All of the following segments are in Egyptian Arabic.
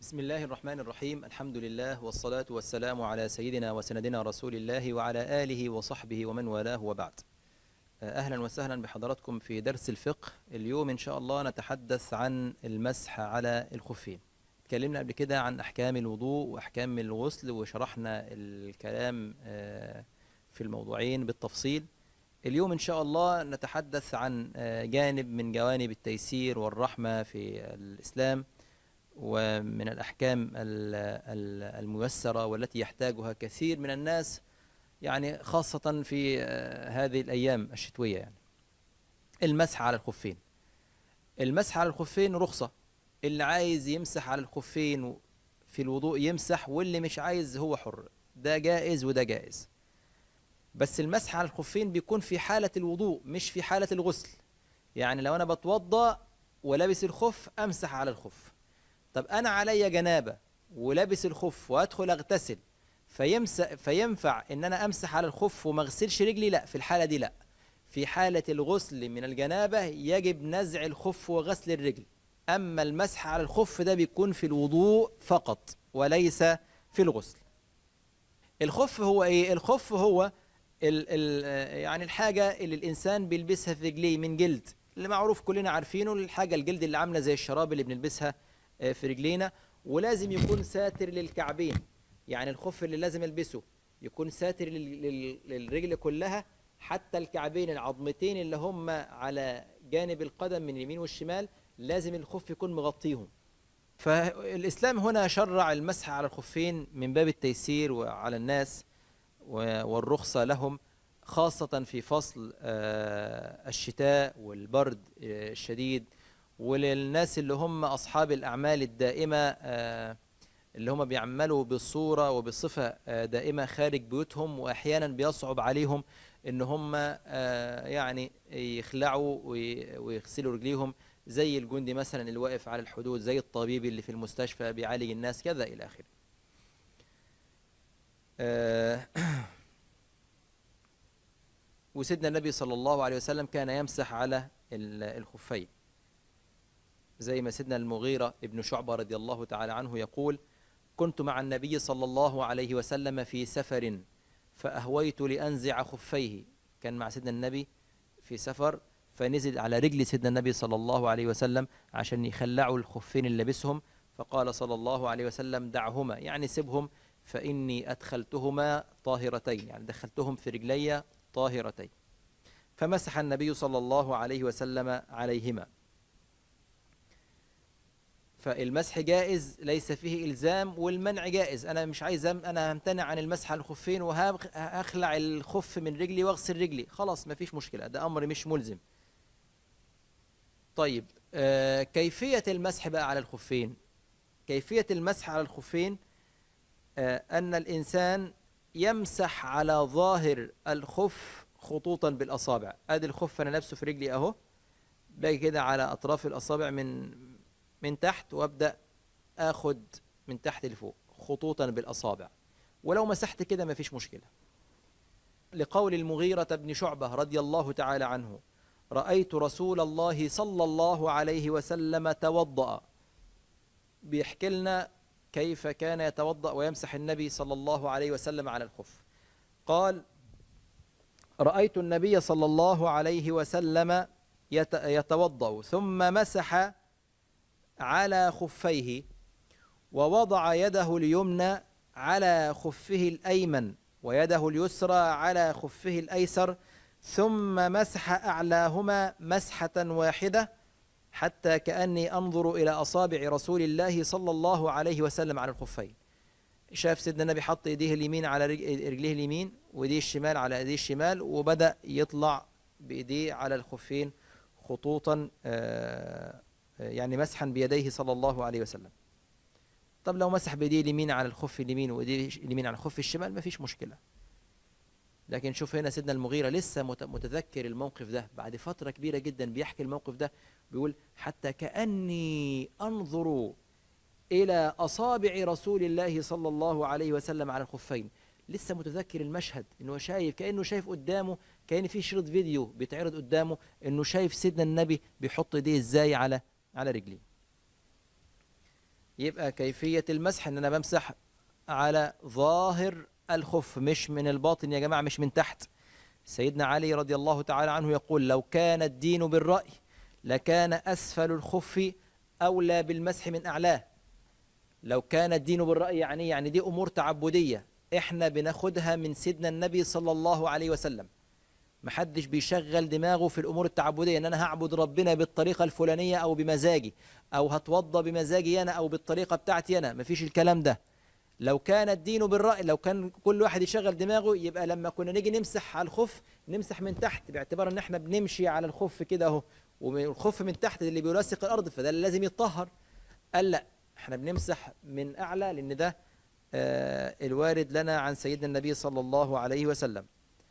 بسم الله الرحمن الرحيم الحمد لله والصلاة والسلام على سيدنا وسندنا رسول الله وعلى آله وصحبه ومن والاه وبعد أهلا وسهلا بحضراتكم في درس الفقه اليوم إن شاء الله نتحدث عن المسح على الخفين اتكلمنا قبل كده عن أحكام الوضوء وأحكام الغسل وشرحنا الكلام آه، في الموضوعين بالتفصيل اليوم إن شاء الله نتحدث عن آه، جانب من جوانب التيسير والرحمة في الإسلام ومن الأحكام ال- ال- الميسرة والتي يحتاجها كثير من الناس يعني خاصة في آه، هذه الأيام الشتوية يعني المسح على الخفين المسح على الخفين رخصة اللي عايز يمسح على الخفين في الوضوء يمسح واللي مش عايز هو حر ده جائز وده جائز بس المسح على الخفين بيكون في حالة الوضوء مش في حالة الغسل يعني لو أنا بتوضأ ولابس الخف أمسح على الخف طب أنا عليا جنابة ولابس الخف وأدخل أغتسل فيمس فينفع إن أنا أمسح على الخف وما أغسلش رجلي لا في الحالة دي لا في حالة الغسل من الجنابة يجب نزع الخف وغسل الرجل أما المسح على الخف ده بيكون في الوضوء فقط وليس في الغسل الخف هو إيه؟ الخف هو ال ال يعني الحاجة اللي الإنسان بيلبسها في رجليه من جلد اللي معروف كلنا عارفينه الحاجة الجلد اللي عاملة زي الشراب اللي بنلبسها آه، في رجلينا ولازم يكون ساتر للكعبين يعني الخف اللي لازم البسه يكون ساتر لل- لل- للرجل كلها حتى الكعبين العظمتين اللي هم على جانب القدم من اليمين والشمال لازم الخف يكون مغطيهم فالإسلام هنا شرع المسح على الخفين من باب التيسير وعلى الناس و- والرخصة لهم خاصة في فصل آه، الشتاء والبرد آه، الشديد وللناس اللي هم أصحاب الأعمال الدائمة آه، اللي هم بيعملوا بصورة وبصفة آه، دائمة خارج بيوتهم وأحيانا بيصعب عليهم إن هم آه، يعني يخلعوا وي- ويغسلوا رجليهم زي الجندي مثلا اللي واقف على الحدود زي الطبيب اللي في المستشفى بيعالج الناس كذا إلى آخره آه، وسيدنا النبي صلى الله عليه وسلم كان يمسح على ال- الخفين زي ما سيدنا المغيرة ابن شعبة رضي الله تعالى عنه يقول كنت مع النبي صلى الله عليه وسلم في سفر فأهويت لأنزع خفيه كان مع سيدنا النبي في سفر فنزل على رجل سيدنا النبي صلى الله عليه وسلم عشان يخلعوا الخفين اللي لبسهم فقال صلى الله عليه وسلم دعهما يعني سيبهم فإني أدخلتهما طاهرتين يعني دخلتهم في رجلي طاهرتين فمسح النبي صلى الله عليه وسلم عليهما فالمسح جائز ليس فيه إلزام والمنع جائز أنا مش عايز أم- أنا همتنع عن المسح على الخفين وهخلع الخف من رجلي واغسل رجلي خلاص مفيش مشكلة ده أمر مش ملزم طيب آه كيفية المسح بقى على الخفين كيفية المسح على الخفين آه أن الإنسان يمسح على ظاهر الخف خطوطا بالأصابع أدي الخف أنا لابسه في رجلي أهو باجي كده على أطراف الأصابع من من تحت وابدا اخد من تحت لفوق خطوطا بالاصابع ولو مسحت كده مفيش مشكله لقول المغيرة بن شعبة رضي الله تعالى عنه رأيت رسول الله صلى الله عليه وسلم توضأ بيحكي لنا كيف كان يتوضأ ويمسح النبي صلى الله عليه وسلم على الخف قال رأيت النبي صلى الله عليه وسلم يت- يتوضأ ثم مسح على خفيه ووضع يده اليمنى على خفه الأيمن ويده اليسرى على خفه الأيسر ثم مسح أعلاهما مسحة واحدة حتى كأني أنظر إلى أصابع رسول الله صلى الله عليه وسلم على الخفين شاف سيدنا النبي حط ايديه اليمين على رج- رجليه اليمين وايديه الشمال على ايديه الشمال وبدأ يطلع بايديه على الخفين خطوطا آه، يعني مسحا بيديه صلى الله عليه وسلم طب لو مسح بايديه اليمين على الخف اليمين وايديه اليمين على الخف الشمال ما فيش مشكله لكن شوف هنا سيدنا المغيرة لسه مت- متذكر الموقف ده بعد فترة كبيرة جدا بيحكي الموقف ده بيقول حتى كأني أنظر إلى أصابع رسول الله صلى الله عليه وسلم على الخفين لسه متذكر المشهد انه شايف كانه شايف قدامه كان في شريط فيديو بيتعرض قدامه انه شايف سيدنا النبي بيحط ايديه ازاي على على رجليه يبقى كيفية المسح ان انا بمسح على ظاهر الخف مش من الباطن يا جماعة مش من تحت سيدنا علي رضي الله تعالى عنه يقول لو كان الدين بالرأي لكان أسفل الخف أولى بالمسح من أعلاه لو كان الدين بالرأي يعني يعني دي أمور تعبدية إحنا بناخدها من سيدنا النبي صلى الله عليه وسلم محدش بيشغل دماغه في الأمور التعبدية إن أنا هعبد ربنا بالطريقة الفلانية أو بمزاجي أو هتوضى بمزاجي أنا أو بالطريقة بتاعتي أنا مفيش الكلام ده لو كان الدين بالرأي لو كان كل واحد يشغل دماغه يبقى لما كنا نيجي نمسح على الخف نمسح من تحت باعتبار ان احنا بنمشي على الخف كده اهو والخف من تحت اللي بيلصق الارض فده اللي لازم يتطهر قال لا احنا بنمسح من اعلى لان ده آه الوارد لنا عن سيدنا النبي صلى الله عليه وسلم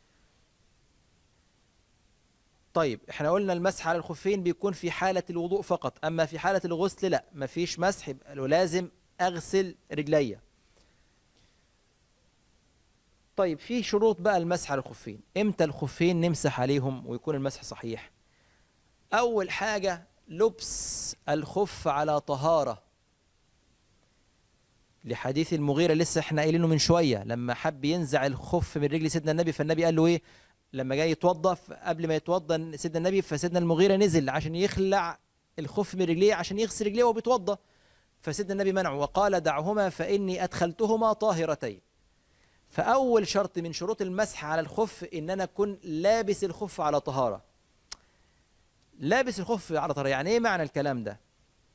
طيب احنا قلنا المسح على الخفين بيكون في حالة الوضوء فقط اما في حالة الغسل لا مفيش مسح يبقى لازم اغسل رجليا طيب في شروط بقى المسح على الخفين امتى الخفين نمسح عليهم ويكون المسح صحيح اول حاجة لبس الخف على طهارة لحديث المغيرة لسه احنا قايلينه من شوية لما حب ينزع الخف من رجل سيدنا النبي فالنبي قال له ايه لما جاي يتوضى قبل ما يتوضى سيدنا النبي فسيدنا المغيرة نزل عشان يخلع الخف من رجليه عشان يغسل رجليه وهو بيتوضى فسيدنا النبي منعه وقال دعهما فإني أدخلتهما طاهرتين فأول شرط من شروط المسح على الخف إن أنا أكون لابس الخف على طهارة لابس الخف على طهارة يعني إيه معنى الكلام ده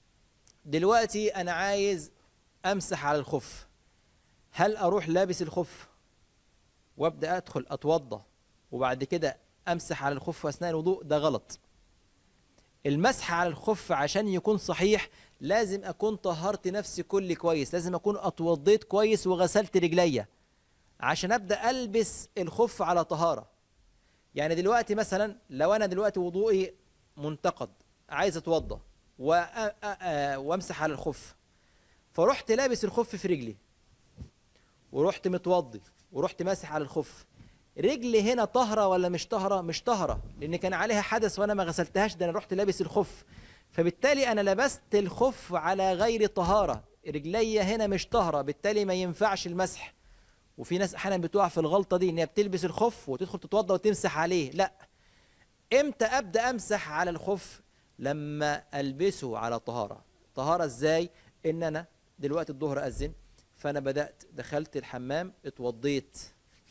دلوقتي أنا عايز أمسح على الخف هل أروح لابس الخف وأبدأ أدخل أتوضى وبعد كده أمسح على الخف أثناء الوضوء ده غلط المسح على الخف عشان يكون صحيح لازم أكون طهرت نفسي كل كويس لازم أكون أتوضيت كويس وغسلت رجليا عشان ابدا البس الخف على طهاره يعني دلوقتي مثلا لو انا دلوقتي وضوئي منتقد عايز اتوضى وامسح على الخف فرحت لابس الخف في رجلي ورحت متوضي ورحت ماسح على الخف رجلي هنا طهره ولا مش طهره مش طهره لان كان عليها حدث وانا ما غسلتهاش ده انا رحت لابس الخف فبالتالي انا لبست الخف على غير طهاره رجلي هنا مش طهره بالتالي ما ينفعش المسح وفي ناس احيانا بتقع في الغلطه دي ان هي بتلبس الخف وتدخل تتوضا وتمسح عليه لا امتى ابدا امسح على الخف لما البسه على طهاره طهاره ازاي ان انا دلوقتي الظهر اذن فانا بدات دخلت الحمام اتوضيت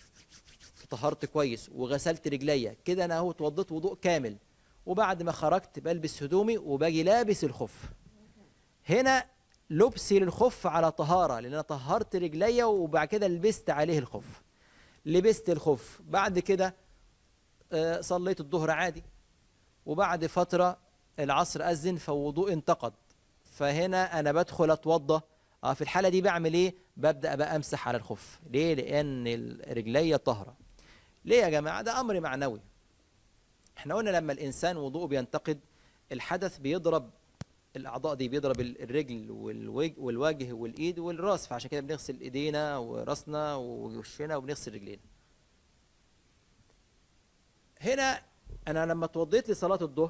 طهرت كويس وغسلت رجليا كده انا اهو اتوضيت وضوء كامل وبعد ما خرجت بلبس هدومي وباجي لابس الخف هنا لبسي للخف على طهارة لأن أنا طهرت رجليا وبعد كده لبست عليه الخف لبست الخف بعد كده صليت الظهر عادي وبعد فترة العصر أذن فوضوء انتقد فهنا أنا بدخل أتوضى اه في الحالة دي بعمل إيه؟ ببدأ بقى أمسح على الخف ليه؟ لأن رجليا طهرة ليه يا جماعة؟ ده أمر معنوي احنا قلنا لما الإنسان وضوءه بينتقد الحدث بيضرب الاعضاء دي بيضرب الرجل والوجه والوجه والايد والراس فعشان كده بنغسل ايدينا وراسنا ووشنا وبنغسل رجلينا هنا انا لما اتوضيت لصلاه الظهر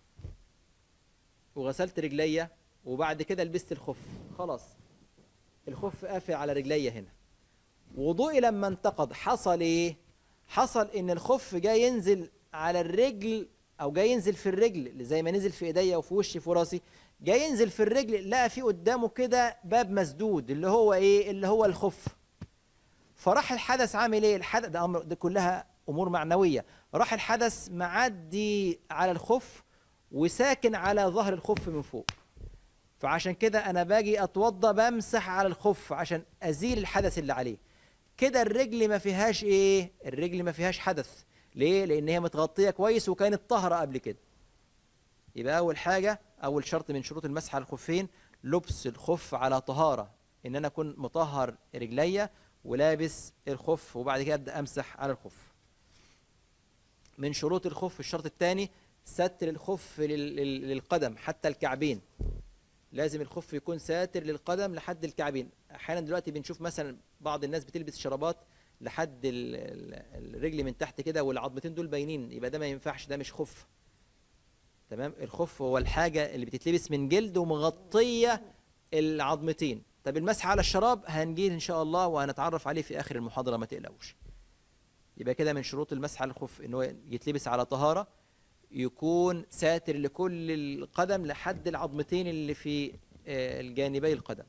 وغسلت رجليا وبعد كده لبست الخف خلاص الخف قافل على رجليا هنا وضوئي لما انتقد حصل ايه حصل ان الخف جاي ينزل على الرجل او جاي ينزل في الرجل زي ما نزل في ايديا وفي وشي في راسي جاي ينزل في الرجل لقى في قدامه كده باب مسدود اللي هو ايه اللي هو الخف فراح الحدث عامل ايه الحدث ده امر ده كلها امور معنويه راح الحدث معدي على الخف وساكن على ظهر الخف من فوق فعشان كده انا باجي اتوضى بمسح على الخف عشان ازيل الحدث اللي عليه كده الرجل ما فيهاش ايه الرجل ما فيهاش حدث ليه لان هي متغطيه كويس وكانت طاهره قبل كده يبقى اول حاجه اول شرط من شروط المسح على الخفين لبس الخف على طهاره ان انا اكون مطهر رجليا ولابس الخف وبعد كده ابدا امسح على الخف من شروط الخف الشرط الثاني ستر الخف للقدم حتى الكعبين لازم الخف يكون ساتر للقدم لحد الكعبين احيانا دلوقتي بنشوف مثلا بعض الناس بتلبس شرابات لحد الرجل من تحت كده والعظمتين دول باينين يبقى ده ما ينفعش ده مش خف تمام الخف هو الحاجه اللي بتتلبس من جلد ومغطيه العظمتين طب المسح على الشراب هنجي ان شاء الله وهنتعرف عليه في اخر المحاضره ما تقلقوش يبقى كده من شروط المسح على الخف ان هو يتلبس على طهاره يكون ساتر لكل القدم لحد العظمتين اللي في آه، الجانبي القدم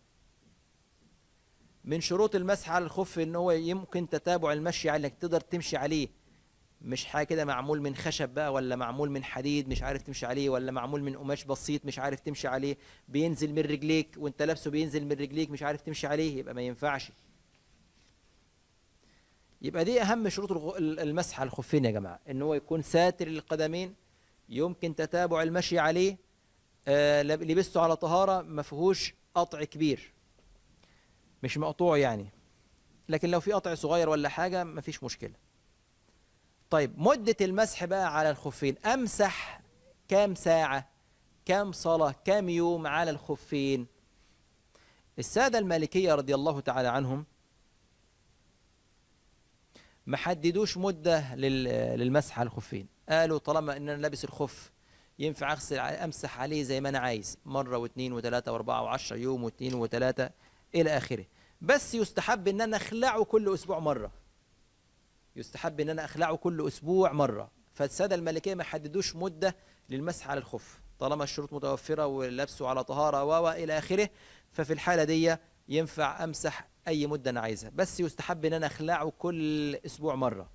من شروط المسح على الخف ان هو يمكن تتابع المشي على انك تقدر تمشي عليه مش حاجه كده معمول من خشب بقى ولا معمول من حديد مش عارف تمشي عليه ولا معمول من قماش بسيط مش عارف تمشي عليه بينزل من رجليك وانت لابسه بينزل من رجليك مش عارف تمشي عليه يبقى ما ينفعش يبقى دي اهم شروط الغ- المسح على الخفين يا جماعه ان هو يكون ساتر للقدمين يمكن تتابع المشي عليه آه، لب- لبسته على طهاره ما فيهوش قطع كبير مش مقطوع يعني لكن لو في قطع صغير ولا حاجه ما فيش مشكله طيب مدة المسح بقى على الخفين أمسح كام ساعة كام صلاة كام يوم على الخفين السادة المالكية رضي الله تعالى عنهم ما حددوش مدة لل- للمسح على الخفين قالوا طالما ان انا لابس الخف ينفع اغسل ع- امسح عليه زي ما انا عايز مرة واثنين وثلاثة واربعة وعشرة يوم واثنين وثلاثة الى اخره بس يستحب ان انا اخلعه كل اسبوع مرة يستحب ان انا اخلعه كل اسبوع مره فالساده المالكيه ما حددوش مده للمسح على الخف طالما الشروط متوفره ولبسه على طهاره و و الى اخره ففي الحاله دي ينفع امسح اي مده انا عايزها بس يستحب ان انا اخلعه كل اسبوع مره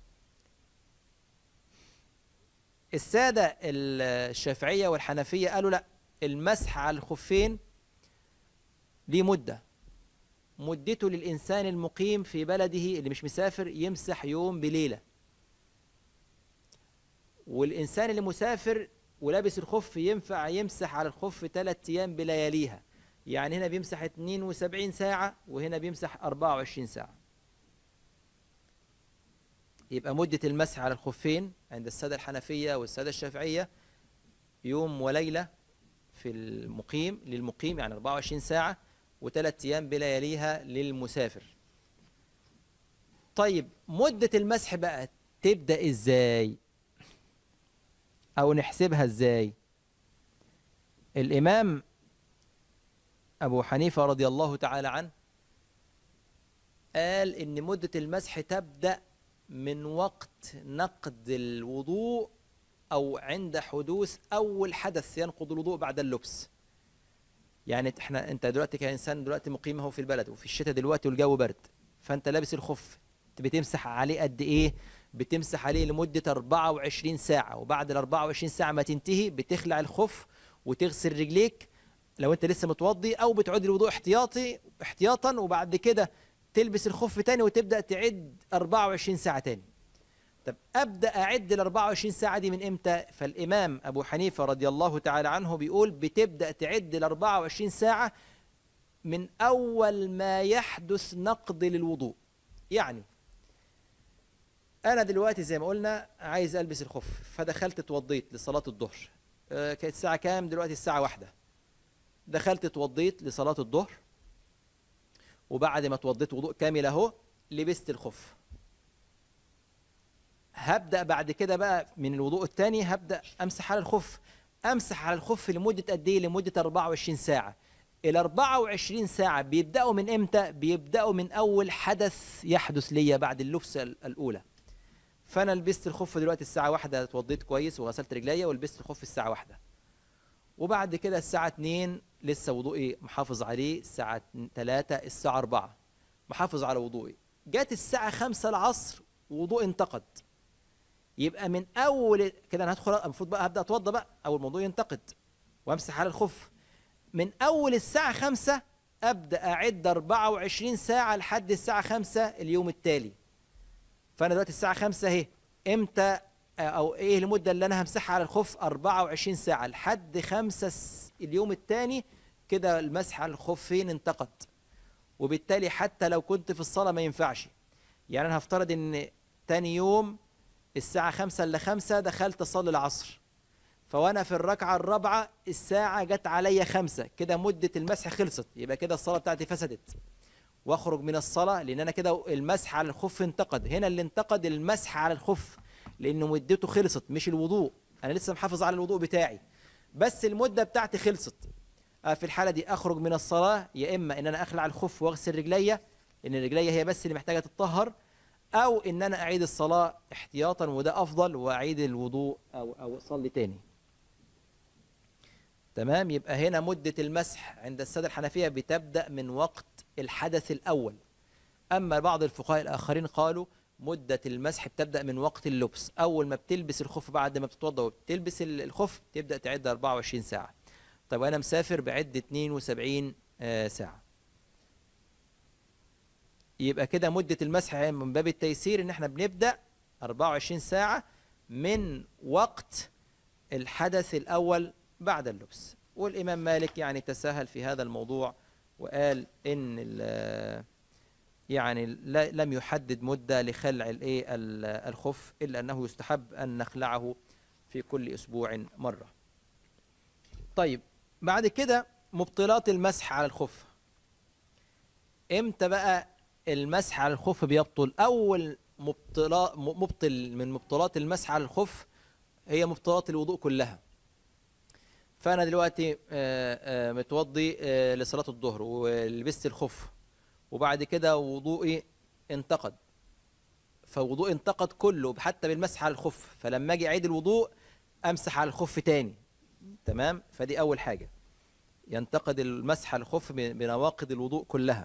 الساده ال- الشافعيه والحنفيه قالوا لا المسح على الخفين ليه مده مدته للإنسان المقيم في بلده اللي مش مسافر يمسح يوم بليلة والإنسان اللي مسافر ولابس الخف ينفع يمسح على الخف ثلاث أيام بلياليها يعني هنا بيمسح 72 ساعة وهنا بيمسح 24 ساعة يبقى مدة المسح على الخفين عند السادة الحنفية والسادة الشافعية يوم وليلة في المقيم للمقيم يعني 24 ساعة وثلاث أيام بلياليها للمسافر طيب مدة المسح بقى تبدأ إزاي أو نحسبها إزاي الإمام أبو حنيفة رضي الله تعالى عنه قال إن مدة المسح تبدأ من وقت نقد الوضوء أو عند حدوث أول حدث ينقض الوضوء بعد اللبس يعني احنا انت دلوقتي كانسان دلوقتي مقيم اهو في البلد وفي الشتاء دلوقتي والجو برد فانت لابس الخف بتمسح عليه قد ايه بتمسح عليه لمدة 24 ساعة وبعد ال 24 ساعة ما تنتهي بتخلع الخف وتغسل رجليك لو انت لسه متوضي او بتعود الوضوء احتياطي احتياطا وبعد كده تلبس الخف تاني وتبدأ تعد 24 ساعة تاني طب ابدا اعد ال 24 ساعه دي من امتى فالامام ابو حنيفه رضي الله تعالى عنه بيقول بتبدا تعد ال 24 ساعه من اول ما يحدث نقض للوضوء يعني انا دلوقتي زي ما قلنا عايز البس الخف فدخلت اتوضيت لصلاه الظهر آه، كانت الساعه كام دلوقتي الساعه واحدة دخلت اتوضيت لصلاه الظهر وبعد ما اتوضيت وضوء كامل اهو لبست الخف هبدأ بعد كده بقى من الوضوء الثاني هبدأ أمسح على الخف أمسح على الخف لمدة قد إيه؟ لمدة 24 ساعة ال 24 ساعة بيبدأوا من إمتى؟ بيبدأوا من أول حدث يحدث ليا بعد اللبسة ال- الأولى فأنا لبست الخف دلوقتي الساعة واحدة اتوضيت كويس وغسلت رجليا ولبست الخف الساعة واحدة وبعد كده الساعة 2 لسه وضوئي محافظ عليه الساعة 3 الساعة 4 محافظ على وضوئي جت الساعة 5 العصر وضوء انتقد يبقى من اول كده انا هدخل المفروض بقى هبدا اتوضى بقى اول الموضوع ينتقد وامسح على الخف من اول الساعه 5 ابدا اعد 24 ساعه لحد الساعه 5 اليوم التالي فانا دلوقتي الساعه 5 اهي امتى آه، او ايه المده اللي انا همسحها على الخف 24 ساعه لحد 5 الس- اليوم الثاني كده المسح على الخفين انتقد وبالتالي حتى لو كنت في الصلاه ما ينفعش يعني انا هفترض ان تاني يوم الساعة خمسة إلا خمسة دخلت أصلي العصر فوأنا في الركعة الرابعة الساعة جت عليا خمسة كده مدة المسح خلصت يبقى كده الصلاة بتاعتي فسدت واخرج من الصلاة لأن أنا كده المسح على الخف انتقد هنا اللي انتقد المسح على الخف لأنه مدته خلصت مش الوضوء أنا لسه محافظ على الوضوء بتاعي بس المدة بتاعتي خلصت آه، في الحالة دي أخرج من الصلاة يا إما إن أنا أخلع الخف وأغسل رجليا لأن رجليا هي بس اللي محتاجة تتطهر أو إن أنا أعيد الصلاة احتياطا وده أفضل وأعيد الوضوء أو أو أصلي تاني تمام يبقى هنا مدة المسح عند السادة الحنفية بتبدأ من وقت الحدث الأول أما بعض الفقهاء الآخرين قالوا مدة المسح بتبدأ من وقت اللبس أول ما بتلبس الخف بعد ما بتتوضى وبتلبس ال- الخف تبدأ تعد 24 ساعة طيب أنا مسافر بعد 72 آه، ساعة يبقى كده مدة المسح من باب التيسير إن إحنا بنبدأ 24 ساعة من وقت الحدث الأول بعد اللبس والإمام مالك يعني تساهل في هذا الموضوع وقال إن ال- يعني لا- لم يحدد مدة لخلع الإيه ال- الخف إلا أنه يستحب أن نخلعه في كل أسبوع مرة طيب بعد كده مبطلات المسح على الخف امتى بقى المسح على الخف بيبطل اول مبطلا مبطل من مبطلات المسح على الخف هي مبطلات الوضوء كلها فانا دلوقتي آه، آه، متوضي آه، لصلاه الظهر ولبست الخف وبعد كده وضوئي انتقد فوضوء انتقد كله حتى بالمسح على الخف فلما اجي اعيد الوضوء امسح على الخف تاني تمام فدي اول حاجه ينتقد المسح على الخف ب- بنواقض الوضوء كلها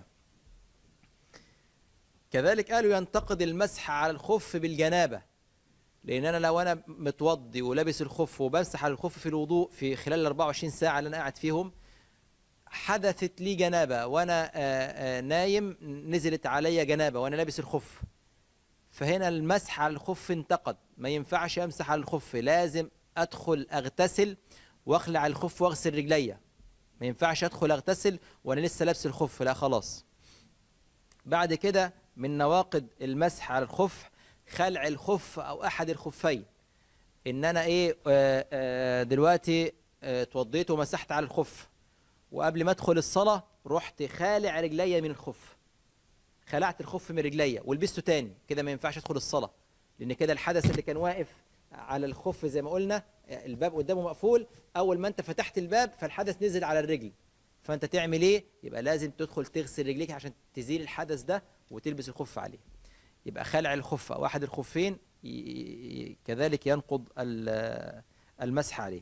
كذلك قالوا ينتقد المسح على الخف بالجنابه لان انا لو انا متوضي ولابس الخف وبمسح على الخف في الوضوء في خلال ال 24 ساعه اللي انا قاعد فيهم حدثت لي جنابه وانا آه، آه، نايم نزلت عليا جنابه وانا لابس الخف فهنا المسح على الخف انتقد ما ينفعش امسح على الخف لازم ادخل اغتسل واخلع الخف واغسل رجليا ما ينفعش ادخل اغتسل وانا لسه لابس الخف لا خلاص بعد كده من نواقض المسح على الخف خلع الخف او احد الخفين ان انا ايه آه، آه، دلوقتي آه، اتوضيت ومسحت على الخف وقبل ما ادخل الصلاه رحت خالع رجليا من الخف خلعت الخف من رجليا ولبسته تاني كده ما ينفعش ادخل الصلاه لان كده الحدث اللي كان واقف على الخف زي ما قلنا الباب قدامه مقفول اول ما انت فتحت الباب فالحدث نزل على الرجل فانت تعمل ايه يبقى لازم تدخل تغسل رجليك عشان تزيل الحدث ده وتلبس الخف عليه يبقى خلع الخف او احد الخفين ي- ي- كذلك ينقض ال- المسح عليه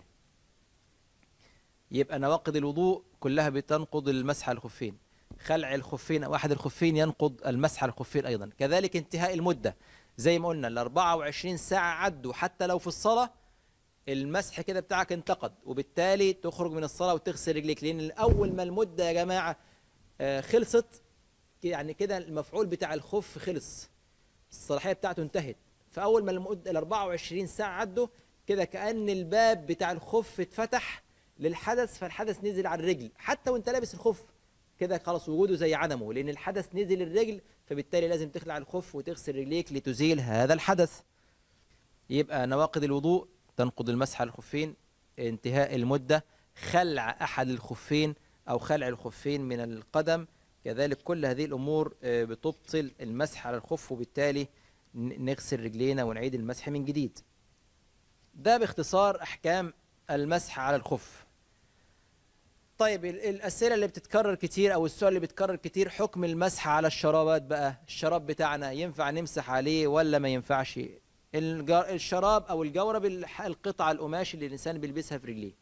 يبقى نواقض الوضوء كلها بتنقض المسح على الخفين خلع الخفين او احد الخفين ينقض المسح على الخفين ايضا كذلك انتهاء المده زي ما قلنا ال 24 ساعه عدوا حتى لو في الصلاه المسح كده بتاعك انتقد وبالتالي تخرج من الصلاه وتغسل رجليك لان اول ما المده يا جماعه آه، خلصت يعني كده المفعول بتاع الخف خلص الصلاحيه بتاعته انتهت فاول ما المده ال 24 ساعه عدوا كده كان الباب بتاع الخف اتفتح للحدث فالحدث نزل على الرجل حتى وانت لابس الخف كده خلاص وجوده زي عدمه لان الحدث نزل الرجل فبالتالي لازم تخلع الخف وتغسل رجليك لتزيل هذا الحدث يبقى نواقض الوضوء تنقض المسح على الخفين انتهاء المدة خلع أحد الخفين أو خلع الخفين من القدم كذلك كل هذه الأمور آه، بتبطل المسح على الخف وبالتالي ن- نغسل رجلينا ونعيد المسح من جديد ده باختصار أحكام المسح على الخف طيب ال- الأسئلة اللي بتتكرر كتير أو السؤال اللي بيتكرر كتير حكم المسح على الشرابات بقى الشراب بتاعنا ينفع نمسح عليه ولا ما ينفعش الج- الشراب او الجورب الح- القطعه القماش اللي الانسان بيلبسها في رجليه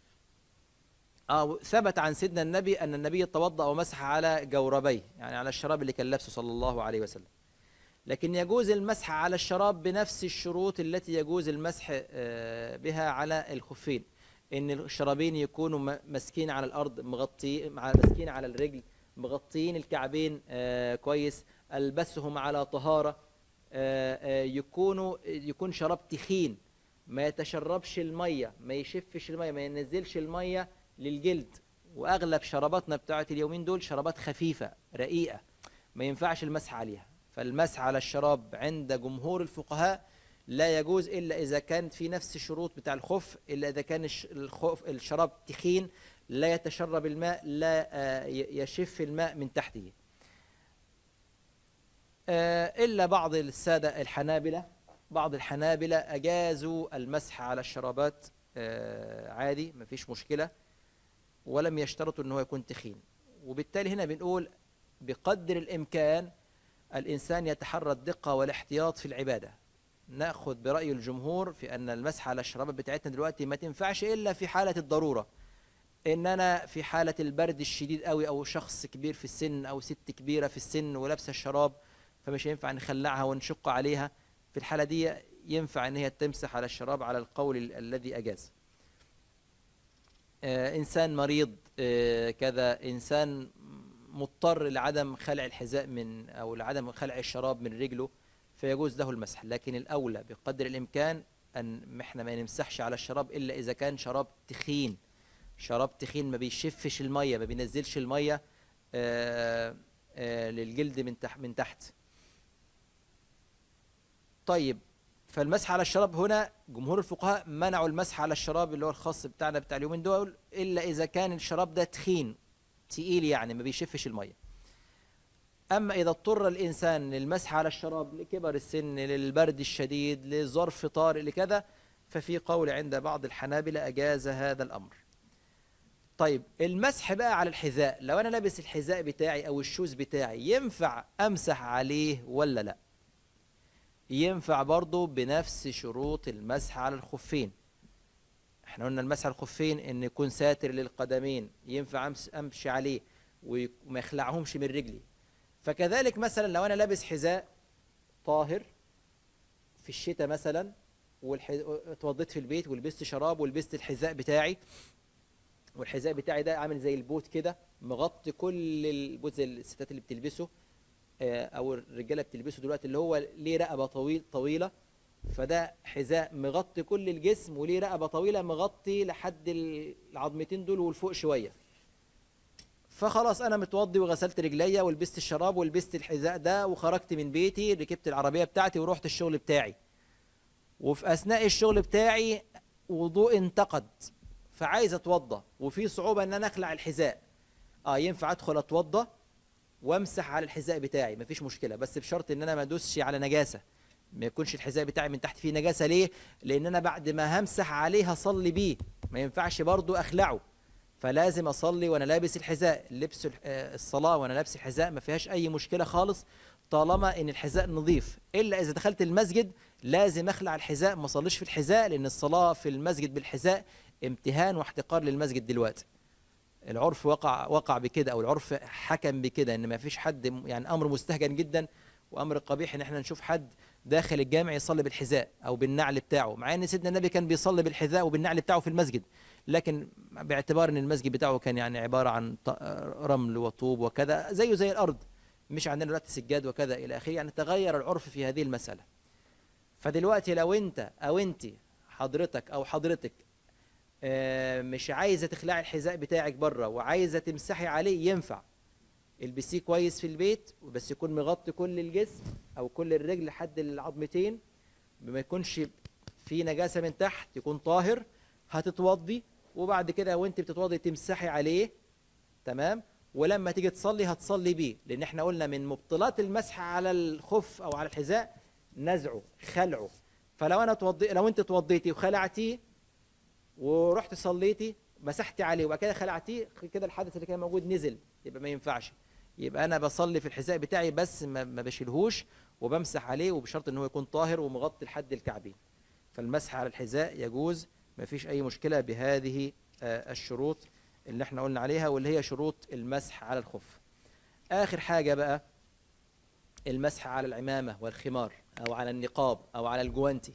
اه ثبت عن سيدنا النبي ان النبي توضا ومسح على جوربيه يعني على الشراب اللي كان لابسه صلى الله عليه وسلم لكن يجوز المسح على الشراب بنفس الشروط التي يجوز المسح آه، بها على الخفين ان الشرابين يكونوا م- ماسكين على الارض مغطي مع ماسكين على الرجل مغطيين الكعبين آه، كويس البسهم على طهاره آه، آه، يكونوا يكون شراب تخين ما يتشربش الميه ما يشفش الميه ما ينزلش الميه للجلد واغلب شراباتنا بتاعت اليومين دول شرابات خفيفه رقيقه ما ينفعش المسح عليها فالمسح على الشراب عند جمهور الفقهاء لا يجوز الا اذا كان في نفس الشروط بتاع الخف الا اذا كان الش- الخف الشراب تخين لا يتشرب الماء لا آه، ي- يشف الماء من تحته آه، إلا بعض السادة الحنابلة بعض الحنابلة أجازوا المسح على الشرابات آه، عادي مفيش مشكلة ولم يشترطوا ان هو يكون تخين وبالتالي هنا بنقول بقدر الامكان الانسان يتحرى الدقه والاحتياط في العباده ناخذ براي الجمهور في ان المسح على الشرابات بتاعتنا دلوقتي ما تنفعش الا في حاله الضروره ان انا في حاله البرد الشديد قوي او شخص كبير في السن او ست كبيره في السن ولابسه الشراب فمش هينفع نخلعها ونشق عليها في الحاله دي ينفع ان هي تمسح على الشراب على القول ال- الذي اجاز آه، انسان مريض آه، كذا انسان مضطر لعدم خلع الحذاء من او لعدم خلع الشراب من رجله فيجوز له المسح لكن الاولى بقدر الامكان ان احنا ما نمسحش على الشراب الا اذا كان شراب تخين شراب تخين ما بيشفش الميه ما بينزلش الميه آه، آه، للجلد من تحت من تحت طيب فالمسح على الشراب هنا جمهور الفقهاء منعوا المسح على الشراب اللي هو الخاص بتاعنا بتاع اليومين دول الا اذا كان الشراب ده تخين تقيل يعني ما بيشفش الميه اما اذا اضطر الانسان للمسح على الشراب لكبر السن للبرد الشديد لظرف طارئ لكذا ففي قول عند بعض الحنابلة اجاز هذا الامر طيب المسح بقى على الحذاء لو انا لابس الحذاء بتاعي او الشوز بتاعي ينفع امسح عليه ولا لا ينفع برضه بنفس شروط المسح على الخفين احنا قلنا المسح على الخفين ان يكون ساتر للقدمين ينفع أمس- امشي عليه وما يخلعهمش من رجلي فكذلك مثلا لو انا لابس حذاء طاهر في الشتاء مثلا والح... اتوضيت في البيت ولبست شراب ولبست الحذاء بتاعي والحذاء بتاعي ده عامل زي البوت كده مغطي كل البوت زي الستات اللي بتلبسه آه، او الرجاله بتلبسه دلوقتي اللي هو ليه رقبه طويل طويله فده حذاء مغطي كل الجسم وليه رقبه طويله مغطي لحد العظمتين دول والفوق شويه فخلاص انا متوضي وغسلت رجليا ولبست الشراب ولبست الحذاء ده وخرجت من بيتي ركبت العربيه بتاعتي ورحت الشغل بتاعي وفي اثناء الشغل بتاعي وضوء انتقد فعايز اتوضى وفي صعوبه ان انا اخلع الحذاء اه ينفع ادخل اتوضى وامسح على الحذاء بتاعي مفيش مشكله بس بشرط ان انا ما ادوسش على نجاسه ما يكونش الحذاء بتاعي من تحت فيه نجاسه ليه لان انا بعد ما همسح عليه هصلي بيه ما ينفعش برضو اخلعه فلازم اصلي وانا لابس الحذاء لبس الح- آه، الصلاه وانا لابس الحذاء ما فيهاش اي مشكله خالص طالما ان الحذاء نظيف الا اذا دخلت المسجد لازم اخلع الحذاء ما اصليش في الحذاء لان الصلاه في المسجد بالحذاء امتهان واحتقار للمسجد دلوقتي العرف وقع وقع بكده او العرف حكم بكده ان ما فيش حد م- يعني امر مستهجن جدا وامر قبيح ان احنا نشوف حد داخل الجامع يصلي بالحذاء او بالنعل بتاعه مع ان سيدنا النبي كان بيصلي بالحذاء وبالنعل بتاعه في المسجد لكن باعتبار ان المسجد بتاعه كان يعني عباره عن ط- رمل وطوب وكذا زيه زي الارض مش عندنا دلوقتي سجاد وكذا الى اخره يعني تغير العرف في هذه المساله فدلوقتي لو انت او انت حضرتك او حضرتك آه، مش عايزه تخلعي الحذاء بتاعك بره وعايزه تمسحي عليه ينفع البسيه كويس في البيت بس يكون مغطي كل الجسم او كل الرجل لحد العظمتين ما يكونش في نجاسه من تحت يكون طاهر هتتوضي وبعد كده وانت بتتوضي تمسحي عليه تمام ولما تيجي تصلي هتصلي بيه لان احنا قلنا من مبطلات المسح على الخف او على الحذاء نزعه خلعه فلو انا توضي لو انت توضيتي وخلعتيه ورحت صليتي مسحتي عليه وبعد كده خلعتيه كده الحدث اللي كان موجود نزل يبقى ما ينفعش يبقى انا بصلي في الحذاء بتاعي بس ما ما بشيلهوش وبمسح عليه وبشرط ان هو يكون طاهر ومغطي لحد الكعبين فالمسح على الحذاء يجوز ما فيش اي مشكله بهذه آه، الشروط اللي احنا قلنا عليها واللي هي شروط المسح على الخف اخر حاجه بقى المسح على العمامه والخمار او على النقاب او على الجوانتي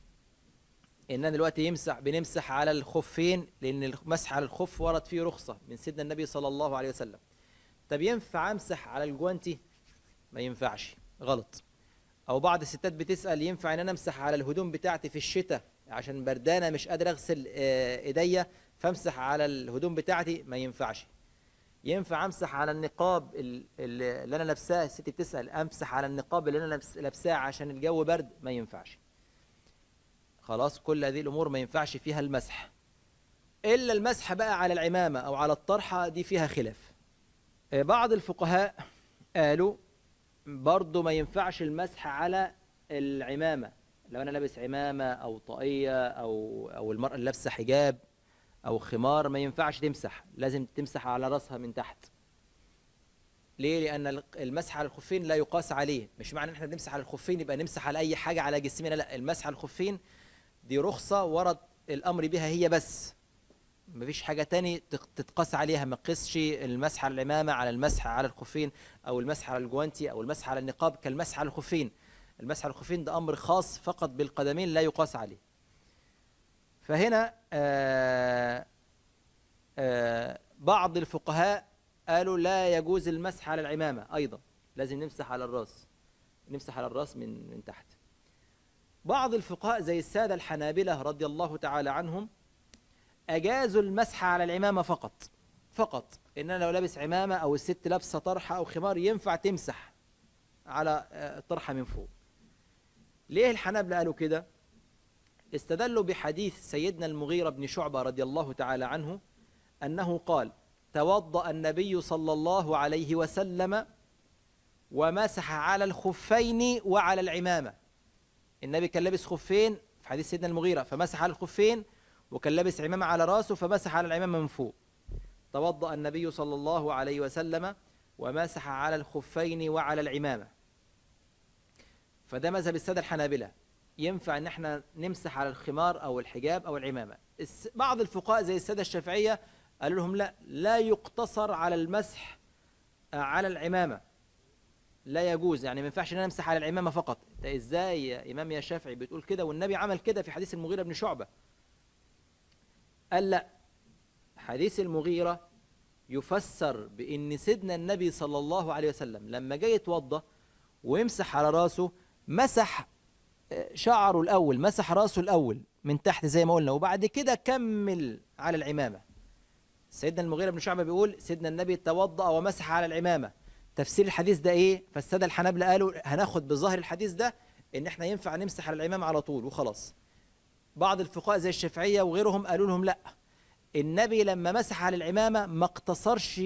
اننا دلوقتي يمسح بنمسح على الخفين لان المسح على الخف ورد فيه رخصه من سيدنا النبي صلى الله عليه وسلم طب ينفع امسح على الجوانتي ما ينفعش غلط او بعض الستات بتسال ينفع ان انا امسح على الهدوم بتاعتي في الشتاء عشان بردانه مش قادر اغسل آه، ايديا فامسح على الهدوم بتاعتي ما ينفعش ينفع امسح على النقاب ال- ال- اللي انا لابساه الست بتسال امسح على النقاب اللي انا لابس- لابساه عشان الجو برد ما ينفعش خلاص كل هذه الامور ما ينفعش فيها المسح الا المسح بقى على العمامه او على الطرحه دي فيها خلاف آه، بعض الفقهاء قالوا برضه ما ينفعش المسح على العمامه لو انا لابس عمامه او طاقيه او او المراه اللي لابسه حجاب أو خمار ما ينفعش تمسح لازم تمسح على رأسها من تحت ليه؟ لأن المسح على الخفين لا يقاس عليه مش معنى ان احنا بنمسح على الخفين يبقى نمسح على أي حاجة على جسمنا لا المسح على الخفين دي رخصة ورد الأمر بها هي بس مفيش حاجة تاني تتقاس عليها ما قسش المسح على العمامة على المسح على الخفين أو المسح على الجوانتي أو المسح على النقاب كالمسح على الخفين المسح على الخفين ده أمر خاص فقط بالقدمين لا يقاس عليه فهنا آآ آه، آآ آه، بعض الفقهاء قالوا لا يجوز المسح على العمامة أيضا لازم نمسح على الراس نمسح على الراس من من تحت بعض الفقهاء زي السادة الحنابلة رضي الله تعالى عنهم أجازوا المسح على العمامة فقط فقط إن أنا لو لابس عمامة أو الست لابسة طرحة أو خمار ينفع تمسح على الطرحة آه، من فوق ليه الحنابلة قالوا كده استدلوا بحديث سيدنا المغيرة بن شعبة رضي الله تعالى عنه أنه قال توضأ النبي صلى الله عليه وسلم ومسح على الخفين وعلى العمامة النبي كان لابس خفين في حديث سيدنا المغيرة فمسح على الخفين وكان لابس عمامة على راسه فمسح على العمامة من فوق توضأ النبي صلى الله عليه وسلم ومسح على الخفين وعلى العمامة فده مذهب السادة الحنابلة ينفع ان احنا نمسح على الخمار او الحجاب او العمامة بعض الفقهاء زي السادة الشافعية قالوا لهم لا لا يقتصر على المسح على العمامة لا يجوز يعني ما ينفعش ان انا امسح على العمامة فقط انت ازاي يا امام يا شافعي بتقول كده والنبي عمل كده في حديث المغيرة بن شعبة قال لا حديث المغيرة يفسر بأن سيدنا النبي صلى الله عليه وسلم لما جاي يتوضى ويمسح على راسه مسح آه، شعره الأول مسح راسه الأول من تحت زي ما قلنا وبعد كده كمل على العمامة سيدنا المغيرة بن شعبة بيقول سيدنا النبي توضأ ومسح على العمامة تفسير الحديث ده ايه فالسادة الحنابلة قالوا هناخد بظاهر الحديث ده ان احنا ينفع نمسح على العمامة على طول وخلاص بعض الفقهاء زي الشافعية وغيرهم قالوا لهم لا النبي لما مسح على العمامة ما اقتصرش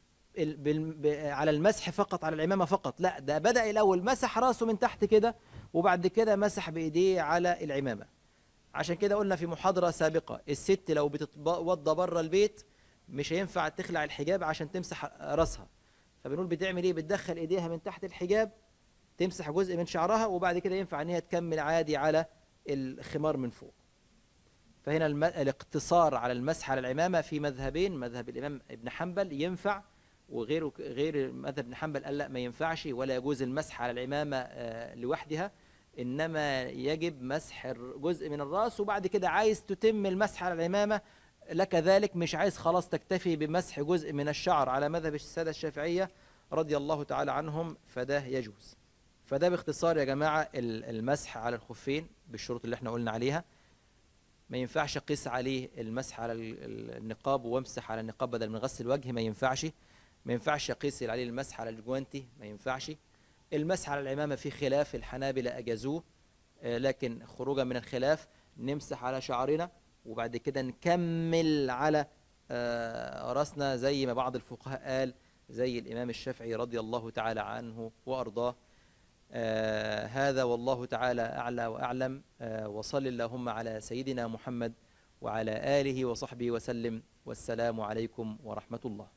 على المسح فقط على العمامة فقط لا ده بدأ الأول مسح راسه من تحت كده وبعد كده مسح بإيديه على العمامة عشان كده قلنا في محاضرة سابقة الست لو بتتوضى بره البيت مش هينفع تخلع الحجاب عشان تمسح راسها فبنقول بتعمل ايه بتدخل ايديها من تحت الحجاب تمسح جزء من شعرها وبعد كده ينفع ان هي تكمل عادي على الخمار من فوق فهنا الاقتصار على المسح على العمامة في مذهبين مذهب الإمام ابن حنبل ينفع وغير غير مذهب ابن حنبل قال لا ما ينفعش ولا يجوز المسح على العمامة آه، لوحدها إنما يجب مسح جزء من الرأس وبعد كده عايز تتم المسح على العمامة لك ذلك مش عايز خلاص تكتفي بمسح جزء من الشعر على مذهب السادة الشافعية رضي الله تعالى عنهم فده يجوز فده باختصار يا جماعة المسح على الخفين بالشروط اللي احنا قلنا عليها ما ينفعش اقيس عليه المسح على النقاب وامسح على النقاب بدل من غسل الوجه ما ينفعش ما ينفعش اقيس عليه المسح على الجوانتي ما ينفعش المسح على العمامة في خلاف الحنابلة أجازوه آه، لكن خروجا من الخلاف نمسح على شعرنا وبعد كده نكمل على آه، راسنا زي ما بعض الفقهاء قال زي الإمام الشافعي رضي الله تعالى عنه وأرضاه آه هذا والله تعالى أعلى وأعلم آه وصل اللهم على سيدنا محمد وعلى آله وصحبه وسلم والسلام عليكم ورحمة الله